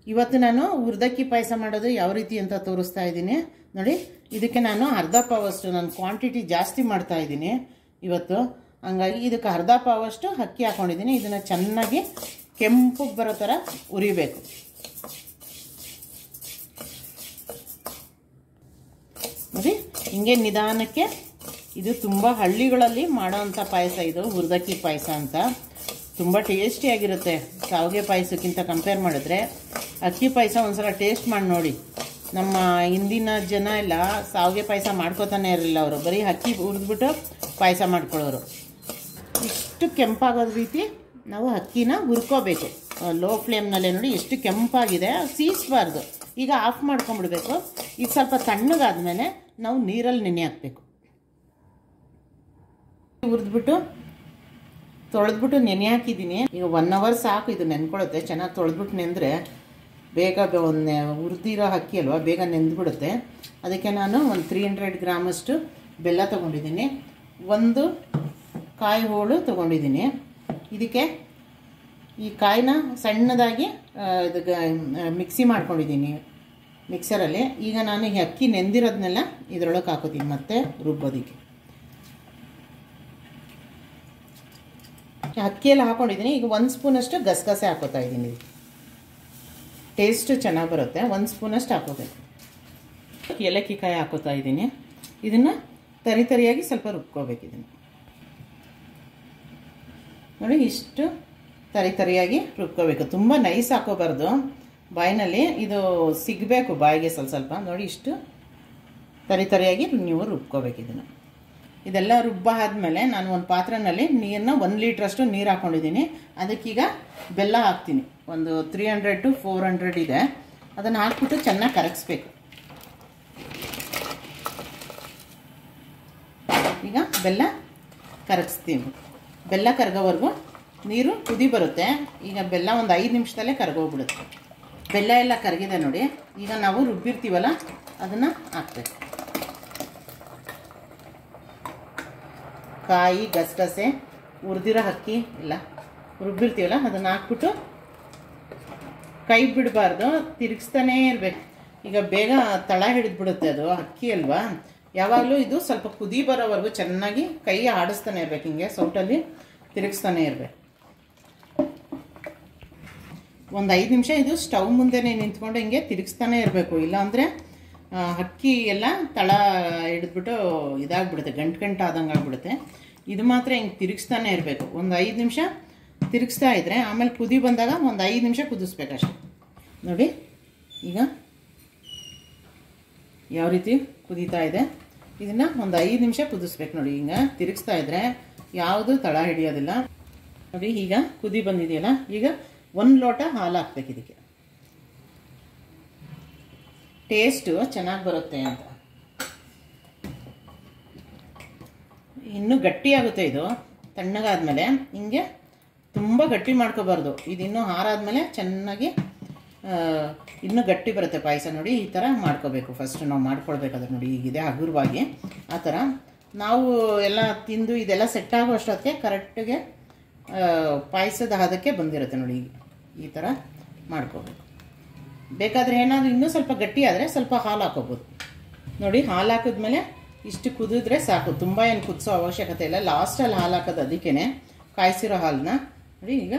ಇವತ್ತು ನಾನು ಉರ್ದಕ್ಕಿ ಪಾಯಸ ಮಾಡೋದು ಯಾವ ರೀತಿ ಅಂತ ತೋರಿಸ್ತಾ ಇದ್ದೀನಿ ನೋಡಿ ಇದಕ್ಕೆ ನಾನು ಅರ್ಧ ಪಾವಷ್ಟು ನಾನು ಕ್ವಾಂಟಿಟಿ ಜಾಸ್ತಿ ಮಾಡ್ತಾ ಇದ್ದೀನಿ ಇವತ್ತು ಹಂಗಾಗಿ ಇದಕ್ಕೆ ಅರ್ಧ ಪಾವಷ್ಟು ಅಕ್ಕಿ ಹಾಕ್ಕೊಂಡಿದ್ದೀನಿ ಇದನ್ನು ಚೆನ್ನಾಗಿ ಕೆಂಪಗೆ ಬರೋ ಥರ ಉರಿಬೇಕು ನೋಡಿ ಹಿಂಗೆ ನಿಧಾನಕ್ಕೆ ಇದು ತುಂಬ ಹಳ್ಳಿಗಳಲ್ಲಿ ಮಾಡೋವಂಥ ಪಾಯಸ ಇದು ಹುರ್ದಕ್ಕಿ ಪಾಯಸ ಅಂತ ತುಂಬ ಟೇಸ್ಟಿಯಾಗಿರುತ್ತೆ ಶಾವಿಗೆ ಪಾಯಸಕ್ಕಿಂತ ಕಂಪೇರ್ ಮಾಡಿದ್ರೆ ಅಕ್ಕಿ ಪಾಯಸ ಒಂದ್ಸಲ ಟೇಸ್ಟ್ ಮಾಡಿ ನೋಡಿ ನಮ್ಮ ಹಿಂದಿನ ಜನ ಎಲ್ಲ ಶಾವಿಗೆ ಪಾಯಸ ಮಾಡ್ಕೋತಾನೆ ಇರಲಿಲ್ಲ ಅವರು ಬರೀ ಅಕ್ಕಿ ಹುರಿದ್ಬಿಟ್ಟು ಪಾಯಸ ಮಾಡ್ಕೊಳ್ಳೋರು ಇಷ್ಟು ಕೆಂಪಾಗೋದ ರೀತಿ ನಾವು ಅಕ್ಕಿನ ಹುರ್ಕೋಬೇಕು ಲೋ ಫ್ಲೇಮ್ನಲ್ಲೇ ನೋಡಿ ಎಷ್ಟು ಕೆಂಪಾಗಿದೆ ಸೀಸ್ಬಾರ್ದು ಈಗ ಆಫ್ ಮಾಡ್ಕೊಂಬಿಡ್ಬೇಕು ಈಗ ಸ್ವಲ್ಪ ತಣ್ಣಗಾದ್ಮೇಲೆ ನಾವು ನೀರಲ್ಲಿ ನೆನೆ ಹಾಕಬೇಕು ಹುರಿದ್ಬಿಟ್ಟು ತೊಳೆದ್ಬಿಟ್ಟು ನೆನೆ ಹಾಕಿದ್ದೀನಿ ಈಗ ಒನ್ ಅವರ್ ಸಾಕು ಇದು ನೆನ್ಕೊಳ್ಳುತ್ತೆ ಚೆನ್ನಾಗಿ ತೊಳೆದ್ಬಿಟ್ಟು ನೆಂದರೆ ಬೇಗ ಒಂದು ಹುರಿದಿರೋ ಅಕ್ಕಿ ಅಲ್ವಾ ಬೇಗ ನೆಂದ್ಬಿಡುತ್ತೆ ಅದಕ್ಕೆ ನಾನು ಒಂದು ತ್ರೀ ಹಂಡ್ರೆಡ್ ಗ್ರಾಮಷ್ಟು ಬೆಲ್ಲ ತೊಗೊಂಡಿದ್ದೀನಿ ಒಂದು ಕಾಯಿ ಹೋಳು ತೊಗೊಂಡಿದ್ದೀನಿ ಇದಕ್ಕೆ ಈ ಕಾಯಿನ ಸಣ್ಣದಾಗಿ ಇದು ಮಿಕ್ಸಿ ಮಾಡ್ಕೊಂಡಿದ್ದೀನಿ ಮಿಕ್ಸರಲ್ಲಿ ಈಗ ನಾನು ಈ ಅಕ್ಕಿ ನೆಂದಿರೋದನ್ನೆಲ್ಲ ಇದರೊಳಗೆ ಹಾಕೋತೀನಿ ಮತ್ತೆ ರುಬ್ಬೋದಕ್ಕೆ ಅಕ್ಕಿ ಎಲ್ಲ ಹಾಕೊಂಡಿದ್ದೀನಿ ಈಗ ಒಂದು ಸ್ಪೂನಷ್ಟು ಗಸಗಸೆ ಹಾಕೋತಾ ಇದ್ದೀನಿ ಟೇಸ್ಟು ಚೆನ್ನಾಗಿ ಬರುತ್ತೆ ಒಂದು ಸ್ಪೂನಷ್ಟು ಹಾಕೋಬೇಕು ಏಲಕ್ಕಿ ಕಾಯಿ ಹಾಕೋತಾ ಇದ್ದೀನಿ ಇದನ್ನು ತರಿ ತರಿಯಾಗಿ ಸ್ವಲ್ಪ ರುಬ್ಕೋಬೇಕು ಇದನ್ನು ನೋಡಿ ಇಷ್ಟು ತರಿ ತರಿಯಾಗಿ ರುಬ್ಕೋಬೇಕು ತುಂಬ ನೈಸ್ ಹಾಕೋಬಾರ್ದು ಬಾಯಿನಲ್ಲಿ ಇದು ಸಿಗಬೇಕು ಬಾಯಿಗೆ ಸ್ವಲ್ಪ ಸ್ವಲ್ಪ ನೋಡಿ ಇಷ್ಟು ತರಿ ತರಿಯಾಗಿ ನೀವು ರುಬ್ಕೋಬೇಕು ಇದನ್ನು ಇದೆಲ್ಲ ರುಬ್ಬ ಆದಮೇಲೆ ನಾನು ಒಂದು ಪಾತ್ರೆನಲ್ಲಿ ನೀರನ್ನ ಒಂದು ಲೀಟ್ರಷ್ಟು ನೀರು ಹಾಕ್ಕೊಂಡಿದ್ದೀನಿ ಅದಕ್ಕೀಗ ಬೆಲ್ಲ ಹಾಕ್ತೀನಿ ಒಂದು three hundred to four hundred ಇದೆ ಅದನ್ನು ಹಾಕ್ಬಿಟ್ಟು ಚೆನ್ನಾಗಿ ಕರಗಿಸ್ಬೇಕು ಈಗ ಬೆಲ್ಲ ಕರಗಿಸ್ತೀವಿ ಬೆಲ್ಲ ಕರಗೋವರೆಗೂ ನೀರು ಕುದಿ ಬರುತ್ತೆ ಈಗ ಬೆಲ್ಲ ಒಂದು ಐದು ನಿಮಿಷದಲ್ಲೇ ಕರಗೋಗ್ಬಿಡುತ್ತೆ ಬೆಲ್ಲ ಎಲ್ಲ ಕರಗಿದೆ ನೋಡಿ ಈಗ ನಾವು ರುಬ್ಬಿರ್ತೀವಲ್ಲ ಅದನ್ನು ಹಾಕ್ಬೇಕು ಕಾಯಿ ಗಸಗಸೆ ಹುರಿದಿರೋ ಅಕ್ಕಿ ಎಲ್ಲ ರುಬ್ಬಿರ್ತೀವಲ್ಲ ಅದನ್ನು ಹಾಕ್ಬಿಟ್ಟು ಕೈ ಬಿಡಬಾರ್ದು ತಿರುಗಿಸ್ತಾನೇ ಇರಬೇಕು ಈಗ ಬೇಗ ತಳ ಹಿಡಿದ್ಬಿಡುತ್ತೆ ಅದು ಅಕ್ಕಿ ಅಲ್ವಾ ಯಾವಾಗಲೂ ಇದು ಸ್ವಲ್ಪ ಕುದಿ ಬರೋವರೆಗೂ ಚೆನ್ನಾಗಿ ಕೈ ಆಡಿಸ್ತಾನೆ ಇರ್ಬೇಕು ಹಿಂಗೆ ಸೌಟಲ್ಲಿ ತಿರುಗಿಸ್ತಾನೆ ಇರಬೇಕು ಒಂದು ಐದು ನಿಮಿಷ ಇದು ಸ್ಟವ್ ಮುಂದೆನೇ ನಿಂತ್ಕೊಂಡು ಹಿಂಗೆ ತಿರುಗಿಸ್ತಾನೆ ಇರಬೇಕು ಇಲ್ಲಾಂದರೆ ಅಕ್ಕಿ ಎಲ್ಲ ತಳ ಹಿಡಿದ್ಬಿಟ್ಟು ಇದಾಗ್ಬಿಡುತ್ತೆ ಗಂಟು ಗಂಟು ಆದಂಗೆ ಆಗ್ಬಿಡುತ್ತೆ ಇದು ಮಾತ್ರ ಹಿಂಗೆ ತಿರುಗಿಸ್ತಾನೆ ಇರಬೇಕು ಒಂದು ಐದು ನಿಮಿಷ ತಿರುಗಿಸ್ತಾ ಇದ್ದರೆ ಆಮೇಲೆ ಕುದಿ ಬಂದಾಗ ಒಂದು ಐದು ನಿಮಿಷ ಕುದಿಸ್ಬೇಕಷ್ಟೆ ನೋಡಿ ಈಗ ಯಾವ ರೀತಿ ಕುದೀತಾ ಇದೆ ಇದನ್ನು ಒಂದು ಐದು ನಿಮಿಷ ಕುದಿಸ್ಬೇಕು ನೋಡಿ ಈಗ ತಿರುಗಿಸ್ತಾ ಇದ್ದರೆ ಯಾವುದು ತಳ ಹಿಡಿಯೋದಿಲ್ಲ ನೋಡಿ ಈಗ ಕುದಿ ಬಂದಿದೆಯಲ್ಲ ಈಗ ಒಂದು ಲೋಟ ಹಾಲು ಹಾಕ್ಬೇಕು ಇದಕ್ಕೆ ಟೇಸ್ಟು ಚೆನ್ನಾಗಿ ಬರುತ್ತೆ ಅಂತ ಇನ್ನೂ ಗಟ್ಟಿಯಾಗುತ್ತೆ ಇದು ತಣ್ಣಗಾದ್ಮೇಲೆ ಹಿಂಗೆ ತುಂಬ ಗಟ್ಟಿ ಮಾಡ್ಕೋಬಾರ್ದು ಇದು ಇನ್ನೂ ಹಾರಾದ್ಮೇಲೆ ಚೆನ್ನಾಗಿ ಇನ್ನೂ ಗಟ್ಟಿ ಬರುತ್ತೆ ಪಾಯಸ ನೋಡಿ ಈ ಥರ ಮಾಡ್ಕೋಬೇಕು ಫಸ್ಟ್ ನಾವು ಮಾಡ್ಕೊಳ್ಬೇಕಾದ್ರೆ ನೋಡಿ ಈಗಿದೆ ಹಗುರವಾಗಿ ಆ ಥರ ನಾವು ಎಲ್ಲ ತಿಂದು ಇದೆಲ್ಲ ಸೆಟ್ ಆಗೋ ಅಷ್ಟೊತ್ತಿಗೆ ಕರೆಕ್ಟಿಗೆ ಪಾಯಸದ ಹದಕ್ಕೆ ಬಂದಿರುತ್ತೆ ನೋಡಿ ಈ ಥರ ಮಾಡ್ಕೋಬೇಕು ಬೇಕಾದರೆ ಏನಾದರೂ ಇನ್ನೂ ಸ್ವಲ್ಪ ಗಟ್ಟಿ ಆದರೆ ಸ್ವಲ್ಪ ಹಾಲು ಹಾಕೋಬೋದು ನೋಡಿ ಹಾಲು ಹಾಕಿದ್ಮೇಲೆ ಇಷ್ಟು ಕುದಿದ್ರೆ ಸಾಕು ತುಂಬ ಏನು ಕುದಿಸೋ ಅವಶ್ಯಕತೆ ಇಲ್ಲ ಲಾಸ್ಟಲ್ಲಿ ಹಾಲು ಹಾಕೋದು ಅದಕ್ಕೇ ಕಾಯಿಸಿರೋ ಹಾಲನ್ನ ನೋಡಿ ಈಗ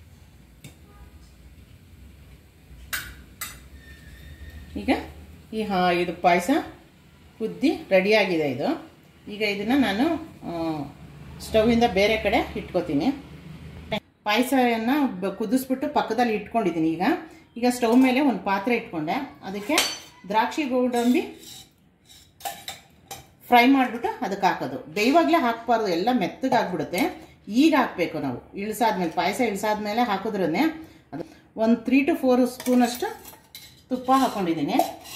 ಈಗ ಈ ಹಾ ಇದು ಪಾಯಸ ಕುದ್ದಿ ರೆಡಿಯಾಗಿದೆ ಇದು ಈಗ ಇದನ್ನು ನಾನು ಸ್ಟವ್ವಿಂದ ಬೇರೆ ಕಡೆ ಇಟ್ಕೋತೀನಿ ಪಾಯಸವನ್ನು ಕುದಿಸ್ಬಿಟ್ಟು ಪಕ್ಕದಲ್ಲಿ ಇಟ್ಕೊಂಡಿದ್ದೀನಿ ಈಗ ಈಗ ಸ್ಟವ್ ಮೇಲೆ ಒಂದು ಪಾತ್ರೆ ಇಟ್ಕೊಂಡೆ ಅದಕ್ಕೆ ದ್ರಾಕ್ಷಿ ಗೋಡಂಬಿ ಫ್ರೈ ಮಾಡಿಬಿಟ್ಟು ಅದಕ್ಕೆ ಹಾಕೋದು ಬೇವಾಗಲೇ ಹಾಕಬಾರ್ದು ಎಲ್ಲ ಮೆತ್ತಗಾಗ್ಬಿಡುತ್ತೆ ಈಗ ಹಾಕಬೇಕು ನಾವು ಇಳಿಸಾದ್ಮೇಲೆ ಪಾಯಸ ಇಳಿಸಾದ್ಮೇಲೆ ಹಾಕಿದ್ರೇ ಅದು ಒಂದು ತ್ರೀ ಟು ಫೋರ್ ಸ್ಪೂನಷ್ಟು ತುಪ್ಪ ಹಾಕ್ಕೊಂಡಿದ್ದೀನಿ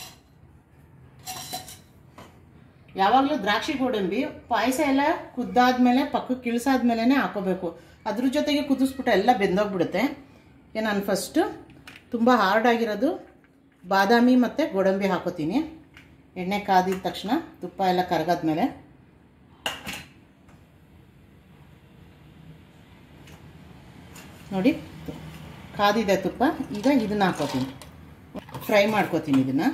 ಯಾವಾಗಲೂ ದ್ರಾಕ್ಷಿ ಗೋಡಂಬಿ ಪಾಯಸ ಎಲ್ಲ ಕುದ್ದಾದ್ಮೇಲೆ ಪಕ್ಕಕ್ಕೆ ಇಳಿಸಾದ್ಮೇಲೆ ಹಾಕೋಬೇಕು ಅದ್ರ ಜೊತೆಗೆ ಕುದಿಸ್ಬಿಟ್ಟು ಎಲ್ಲ ಬೆಂದೋಗ್ಬಿಡುತ್ತೆ ನಾನು ಫಸ್ಟು ತುಂಬ ಹಾರ್ಡ್ ಆಗಿರೋದು ಬಾದಾಮಿ ಮತ್ತು ಗೋಡಂಬಿ ಹಾಕೋತೀನಿ ಎಣ್ಣೆ ಕಾದಿದ ತಕ್ಷಣ ತುಪ್ಪ ಎಲ್ಲ ಕರಗಾದ್ಮೇಲೆ ನೋಡಿ ಕಾದಿದೆ ತುಪ್ಪ ಈಗ ಇದನ್ನು ಹಾಕೋತೀನಿ ಫ್ರೈ ಮಾಡ್ಕೋತೀನಿ ಇದನ್ನು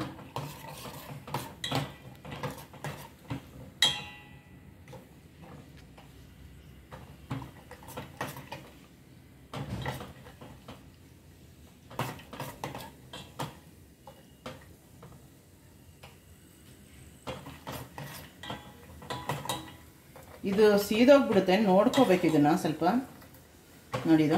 ಇದು ಸೀದೋಗ್ಬಿಡುತ್ತೆ ನೋಡ್ಕೋಬೇಕು ಇದನ್ನು ಸ್ವಲ್ಪ ನೋಡಿದು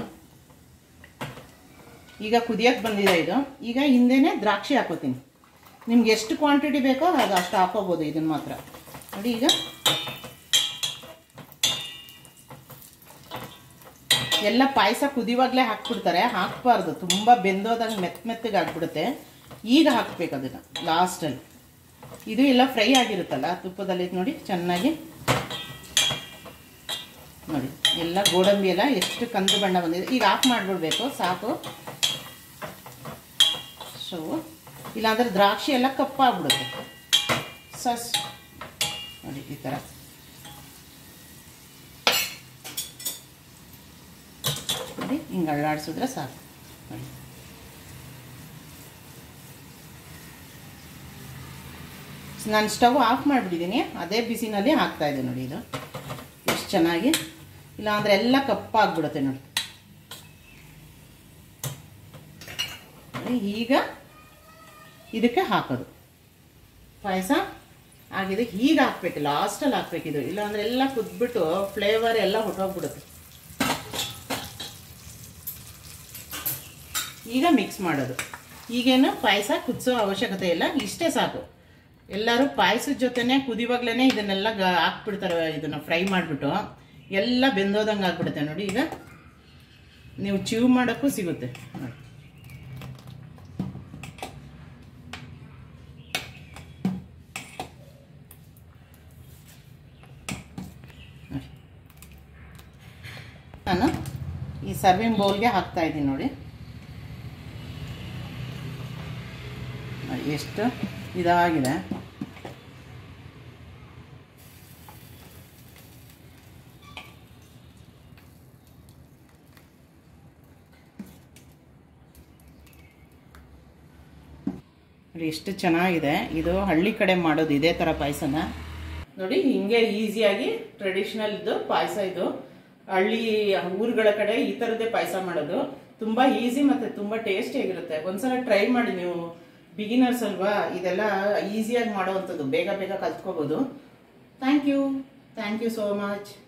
ಈಗ ಕುದಿಯಕ್ಕೆ ಬಂದಿದೆ ಇದು ಈಗ ಹಿಂದೆನೇ ದ್ರಾಕ್ಷಿ ಹಾಕೋತೀನಿ ನಿಮ್ಗೆ ಎಷ್ಟು ಕ್ವಾಂಟಿಟಿ ಬೇಕೋ ಅದು ಅಷ್ಟು ಹಾಕೋಬೋದು ಇದನ್ನು ಮಾತ್ರ ನೋಡಿ ಈಗ ಎಲ್ಲ ಪಾಯಸ ಕುದಿವಾಗಲೇ ಹಾಕ್ಬಿಡ್ತಾರೆ ಹಾಕ್ಬಾರ್ದು ತುಂಬ ಬೆಂದೋದಂಗೆ ಮೆತ್ತ ಮೆತ್ತಗೆ ಆಗ್ಬಿಡುತ್ತೆ ಈಗ ಹಾಕ್ಬೇಕು ಅದನ್ನು ಲಾಸ್ಟಲ್ಲಿ ಇದು ಎಲ್ಲ ಫ್ರೈ ಆಗಿರುತ್ತಲ್ಲ ತುಪ್ಪದಲ್ಲಿ ನೋಡಿ ಚೆನ್ನಾಗಿ ನೋಡಿ ಎಲ್ಲ ಗೋಡಂಬಿ ಎಲ್ಲ ಎಷ್ಟು ಕಂದು ಬಣ್ಣ ಬಂದಿದೆ ಈಗ ಆಫ್ ಮಾಡಿಬಿಡ್ಬೇಕು ಸಾಕು ಸೊ ಇಲ್ಲಾಂದ್ರೆ ದ್ರಾಕ್ಷಿ ಎಲ್ಲ ಕಪ್ಪಾಗ್ಬಿಡುತ್ತೆ ಸಸ್ ನೋಡಿ ಈ ಥರ ನೋಡಿ ಹಿಂಗೆ ಅಳ್ಳಾಡಿಸಿದ್ರೆ ಸಾಕು ನೋಡಿ ನಾನು ಸ್ಟವ್ ಆಫ್ ಮಾಡಿಬಿಟ್ಟಿದ್ದೀನಿ ಅದೇ ಬಿಸಿನಲ್ಲಿ ಹಾಕ್ತಾ ಇದೆ ನೋಡಿ ಇದು ಎಷ್ಟು ಚೆನ್ನಾಗಿ ಇಲ್ಲಾಂದರೆ ಎಲ್ಲ ಕಪ್ಪಾಗ್ಬಿಡುತ್ತೆ ನೋಡಿ ಈಗ ಇದಕ್ಕೆ ಹಾಕೋದು ಪಾಯಸ ಆಗಿದೆ ಹೀಗೆ ಹಾಕ್ಬೇಕು ಲಾಸ್ಟಲ್ಲಿ ಹಾಕ್ಬೇಕು ಇದು ಇಲ್ಲಾಂದ್ರೆ ಎಲ್ಲ ಕುದ್ಬಿಟ್ಟು ಫ್ಲೇವರ್ ಎಲ್ಲ ಹೊಟ್ಟೋಗ್ಬಿಡುತ್ತೆ ಈಗ ಮಿಕ್ಸ್ ಮಾಡೋದು ಈಗೇನು ಪಾಯಸ ಕುದಿಸೋ ಅವಶ್ಯಕತೆ ಇಲ್ಲ ಇಷ್ಟೇ ಸಾಕು ಎಲ್ಲರೂ ಪಾಯಸದ ಜೊತೆನೆ ಕುದಿವಾಗ್ಲೇ ಇದನ್ನೆಲ್ಲ ಗ ಹಾಕ್ಬಿಡ್ತಾರೆ ಇದನ್ನು ಫ್ರೈ ಮಾಡಿಬಿಟ್ಟು ಎಲ್ಲ ಬೆಂದೋದಂಗೆ ಆಗ್ಬಿಡುತ್ತೆ ನೋಡಿ ಈಗ ನೀವು ಚೀವ್ ಮಾಡೋಕ್ಕೂ ಸಿಗುತ್ತೆ ನೋಡಿ ನೋಡಿ. ನಾನು ಈ ಸರ್ವಿಂಗ್ ಬೌಲ್ಗೆ ಹಾಕ್ತಾ ಇದ್ದೀನಿ ನೋಡಿ ನೋಡಿ, ಎಷ್ಟು ಇದಾಗಿದೆ ನೋಡಿ ಎಷ್ಟು ಚೆನ್ನಾಗಿದೆ ಇದು ಹಳ್ಳಿ ಕಡೆ ಮಾಡೋದು ಇದೇ ಥರ ಪಾಯಸನ ನೋಡಿ ಹಿಂಗೆ ಈಸಿಯಾಗಿ ಟ್ರೆಡಿಷನಲ್ ಇದು ಪಾಯಸ ಇದು ಹಳ್ಳಿ ಊರುಗಳ ಕಡೆ ಈ ಥರದ್ದೇ ಪಾಯಸ ಮಾಡೋದು ತುಂಬಾ ಈಸಿ ಮತ್ತೆ ತುಂಬಾ ಟೇಸ್ಟಿಯಾಗಿರುತ್ತೆ ಒಂದ್ಸಲ ಟ್ರೈ ಮಾಡಿ ನೀವು ಬಿಗಿನರ್ಸ್ ಅಲ್ವಾ ಇದೆಲ್ಲ ಈಸಿಯಾಗಿ ಮಾಡೋವಂಥದ್ದು ಬೇಗ ಬೇಗ ಕಲ್ತ್ಕೋಬೋದು thank you thank you so much